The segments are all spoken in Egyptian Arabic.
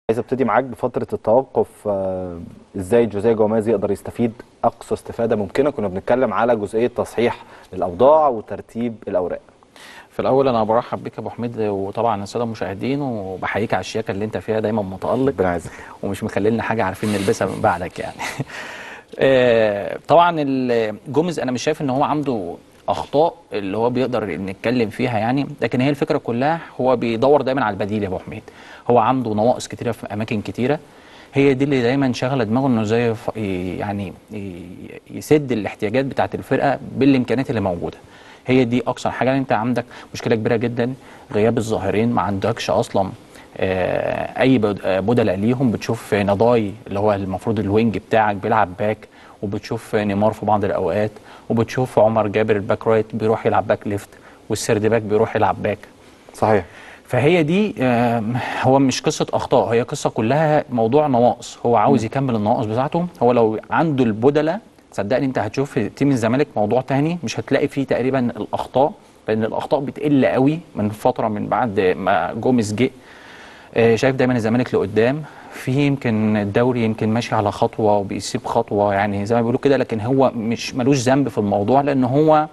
عايز ابتدي معاك بفتره التوقف آه، ازاي جوزيه جوميز يقدر يستفيد اقصى استفاده ممكنه كنا بنتكلم على جزئيه تصحيح الاوضاع وترتيب الاوراق في الاول انا برحب بك يا ابو حميد وطبعا الساده المشاهدين وبحييك على الشياكه اللي انت فيها دايما متالق ربنا يعزك ومش مخلينا حاجه عارفين نلبسها من بعدك يعني آه، طبعا ال- جوميز انا مش شايف ان هو عنده اخطاء اللي هو بيقدر نتكلم فيها يعني لكن هي الفكره كلها هو بيدور دايما على البديل يا ابو حميد هو عنده نواقص كتيره في اماكن كتيره هي دي اللي دايما شغله دماغه انه ازاي يف- يعني ي- يسد الاحتياجات بتاعه الفرقه بالامكانيات اللي موجوده هي دي اقصى حاجه انت عندك مشكله كبيره جدا غياب الظاهرين ما عندكش اصلا آه، اي بد- آه، بدلاء ليهم بتشوف نضاي اللي هو المفروض الوينج بتاعك بيلعب باك وبتشوف نيمار في بعض الاوقات وبتشوف عمر جابر الباك رايت بيروح يلعب باك ليفت والسرد باك بيروح يلعب باك صحيح فهي دي آم، هو مش قصه اخطاء هي قصه كلها موضوع نواقص هو عاوز يكمل النواقص بتاعته هو لو عنده البدله صدقني انت هتشوف في تيم الزمالك موضوع تاني مش هتلاقي فيه تقريبا الاخطاء لان الاخطاء بتقل قوي من فتره من بعد ما جوميز جه آه، شايف دايما الزمالك لقدام في يمكن الدوري يمكن ماشي على خطوه وبيسيب خطوه يعني زي ما بيقولوا كده لكن هو مش ملوش ذنب في الموضوع لان هو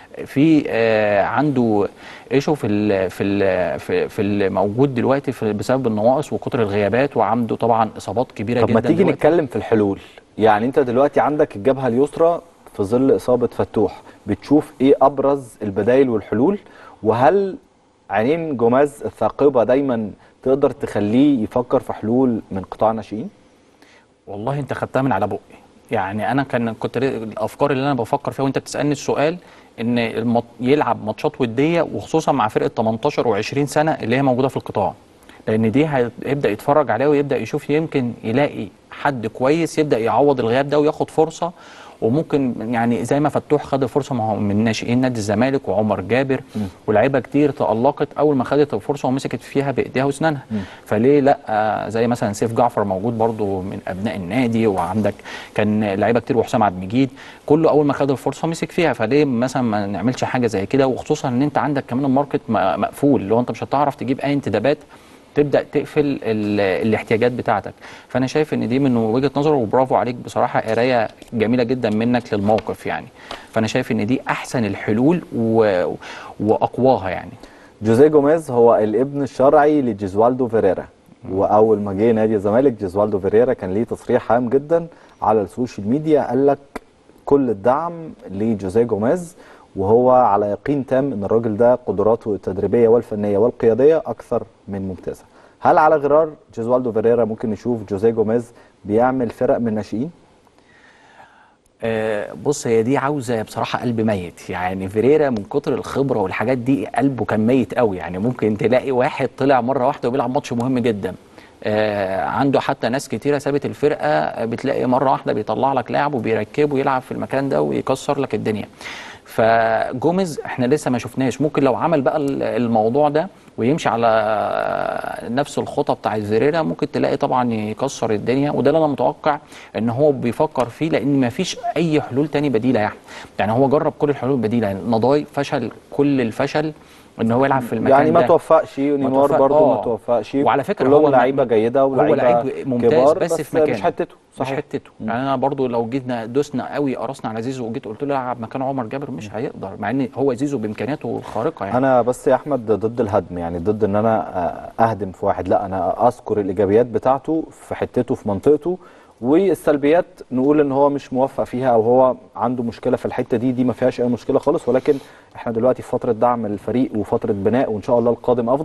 في آه، عنده ايشو في ال في ال في, في الموجود دلوقتي في بسبب النواقص وكتر الغيابات وعنده طبعا اصابات كبيره طب جدا ما تيجي دلوقتي. نتكلم في الحلول يعني انت دلوقتي عندك الجبهه اليسرى في ظل اصابه فتوح بتشوف ايه ابرز البدائل والحلول وهل عينين جوماز الثاقبه دايما تقدر تخليه يفكر في حلول من قطاع الناشئين والله انت خدتها من على بقي يعني انا كان كنت ري- الافكار اللي انا بفكر فيها وانت بتسالني السؤال ان المط... يلعب ماتشات وديه وخصوصا مع فرقه 18 و20 سنه اللي هي موجوده في القطاع لان دي هيبدا يتفرج عليها ويبدا يشوف يمكن يلاقي حد كويس يبدا يعوض الغياب ده وياخد فرصه وممكن يعني زي ما فتوح خد الفرصه ما هو من ناشئين نادي الزمالك وعمر جابر ولاعيبه كتير تالقت اول ما خدت الفرصه ومسكت فيها بايديها واسنانها فليه لا آه، زي مثلا سيف جعفر موجود برضو من ابناء النادي وعندك كان لعيبه كتير وحسام عبد المجيد كله اول ما خد الفرصه مسك فيها فليه مثلا ما نعملش حاجه زي كده وخصوصا ان انت عندك كمان الماركت م- مقفول اللي هو انت مش هتعرف تجيب اي انتدابات تبدا تقفل ال- الاحتياجات بتاعتك فانا شايف ان دي من وجهه نظر وبرافو عليك بصراحه قرايه جميله جدا منك للموقف يعني فانا شايف ان دي احسن الحلول و... واقواها يعني جوزيه جوميز هو الابن الشرعي لجيزوالدو فيريرا واول ما جه نادي الزمالك جيزوالدو فيريرا كان ليه تصريح هام جدا على السوشيال ميديا قال لك كل الدعم لجوزيه جوميز وهو على يقين تام ان الراجل ده قدراته التدريبيه والفنيه والقياديه اكثر من ممتازه هل على غرار جيزوالدو فيريرا ممكن نشوف جوزيه جوميز بيعمل فرق من الناشئين آه، بص هي دي عاوزه بصراحه قلب ميت يعني فيريرا من كتر الخبره والحاجات دي قلبه كان ميت قوي يعني ممكن تلاقي واحد طلع مره واحده وبيلعب ماتش مهم جدا آه، عنده حتى ناس كتيره سابت الفرقه آه، بتلاقي مره واحده بيطلع لك لاعب وبيركبه يلعب في المكان ده ويكسر لك الدنيا فجوميز احنا لسه ما شفناش ممكن لو عمل بقى ال- الموضوع ده ويمشي على نفس الخطه بتاعت فيريرا ممكن تلاقي طبعا يكسر الدنيا وده اللي انا متوقع ان هو بيفكر فيه لان ما فيش اي حلول تاني بديله يعني يعني هو جرب كل الحلول البديله يعني نضاي فشل كل الفشل ان هو يلعب في المكان يعني ما ده. توفقش نيمار توفق- برضه ما آه. توفقش وعلى فكره كلهم هو لعيبه جيده هو ولاعيبه لعيب ممتاز كبار بس, بس في مكانه مش حتته مش صحيح حتته يعني انا برضو لو جينا دوسنا قوي قرصنا على زيزو وجيت قلت له العب مكان عمر جابر مش هيقدر مع ان هو زيزو بامكانياته الخارقه يعني انا بس يا احمد ضد الهدم يعني ضد ان انا آه، اهدم في واحد لا انا اذكر الايجابيات بتاعته في حتته في منطقته والسلبيات نقول ان هو مش موفق فيها او هو عنده مشكله في الحته دي دي ما فيهاش اي مشكله خالص ولكن احنا دلوقتي في فتره دعم الفريق وفتره بناء وان شاء الله القادم افضل